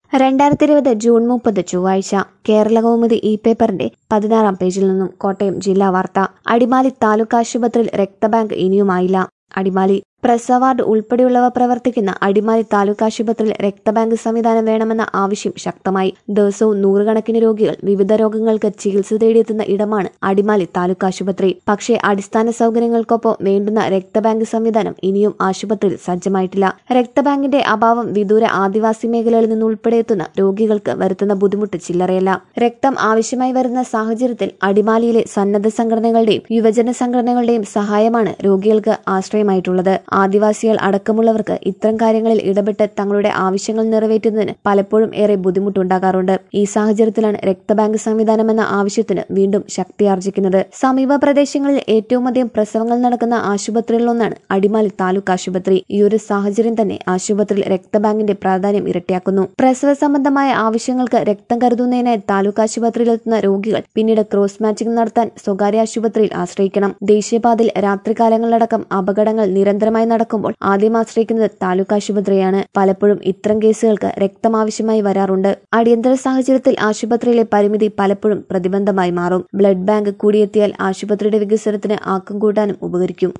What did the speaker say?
രണ്ടായിരത്തി ഇരുപത് ജൂൺ മുപ്പത് ചൊവ്വാഴ്ച കേരളകൗമുദി ഇ പേപ്പറിന്റെ പതിനാറാം പേജിൽ നിന്നും കോട്ടയം ജില്ലാ വാർത്ത അടിമാലി താലൂക്ക് ആശുപത്രിയിൽ രക്തബാങ്ക് ഇനിയുമായില്ല അടിമാലി പ്രസ് അവാർഡ് ഉൾപ്പെടെയുള്ളവ പ്രവർത്തിക്കുന്ന അടിമാലി താലൂക്ക് ആശുപത്രിയിൽ രക്തബാങ്ക് സംവിധാനം വേണമെന്ന ആവശ്യം ശക്തമായി ദിവസവും നൂറുകണക്കിന് രോഗികൾ വിവിധ രോഗങ്ങൾക്ക് ചികിത്സ തേടിയെത്തുന്ന ഇടമാണ് അടിമാലി താലൂക്ക് ആശുപത്രി പക്ഷേ അടിസ്ഥാന സൗകര്യങ്ങൾക്കൊപ്പം വേണ്ടുന്ന രക്തബാങ്ക് സംവിധാനം ഇനിയും ആശുപത്രിയിൽ സജ്ജമായിട്ടില്ല രക്തബാങ്കിന്റെ അഭാവം വിദൂര ആദിവാസി മേഖലകളിൽ നിന്നുൾപ്പെടെ എത്തുന്ന രോഗികൾക്ക് വരുത്തുന്ന ബുദ്ധിമുട്ട് ചില്ലറയല്ല രക്തം ആവശ്യമായി വരുന്ന സാഹചര്യത്തിൽ അടിമാലിയിലെ സന്നദ്ധ സംഘടനകളുടെയും യുവജന സംഘടനകളുടെയും സഹായമാണ് രോഗികൾക്ക് ആശ്രയമായിട്ടുള്ളത് ആദിവാസികൾ അടക്കമുള്ളവർക്ക് ഇത്തരം കാര്യങ്ങളിൽ ഇടപെട്ട് തങ്ങളുടെ ആവശ്യങ്ങൾ നിറവേറ്റുന്നതിന് പലപ്പോഴും ഏറെ ബുദ്ധിമുട്ടുണ്ടാകാറുണ്ട് ഈ സാഹചര്യത്തിലാണ് രക്തബാങ്ക് സംവിധാനമെന്ന ആവശ്യത്തിന് വീണ്ടും ശക്തിയാർജിക്കുന്നത് സമീപ പ്രദേശങ്ങളിൽ ഏറ്റവും അധികം പ്രസവങ്ങൾ നടക്കുന്ന ആശുപത്രികളിലൊന്നാണ് അടിമാലി താലൂക്ക് ആശുപത്രി ഈ ഒരു സാഹചര്യം തന്നെ ആശുപത്രിയിൽ രക്തബാങ്കിന്റെ പ്രാധാന്യം ഇരട്ടിയാക്കുന്നു പ്രസവ സംബന്ധമായ ആവശ്യങ്ങൾക്ക് രക്തം കരുതുന്നതിനായി താലൂക്ക് ആശുപത്രിയിലെത്തുന്ന രോഗികൾ പിന്നീട് ക്രോസ് മാച്ചിംഗ് നടത്താൻ സ്വകാര്യ ആശുപത്രിയിൽ ആശ്രയിക്കണം ദേശീയപാതയിൽ രാത്രികാലങ്ങളിലടക്കം അപകടങ്ങൾ നിരന്തരമായി നടക്കുമ്പോൾ ആദ്യം ആശ്രയിക്കുന്നത് താലൂക്ക് ആശുപത്രിയാണ് പലപ്പോഴും ഇത്തരം കേസുകൾക്ക് രക്തം ആവശ്യമായി വരാറുണ്ട് അടിയന്തര സാഹചര്യത്തിൽ ആശുപത്രിയിലെ പരിമിതി പലപ്പോഴും പ്രതിബന്ധമായി മാറും ബ്ലഡ് ബാങ്ക് കൂടിയെത്തിയാൽ ആശുപത്രിയുടെ വികസനത്തിന് ആക്കം കൂട്ടാനും ഉപകരിക്കും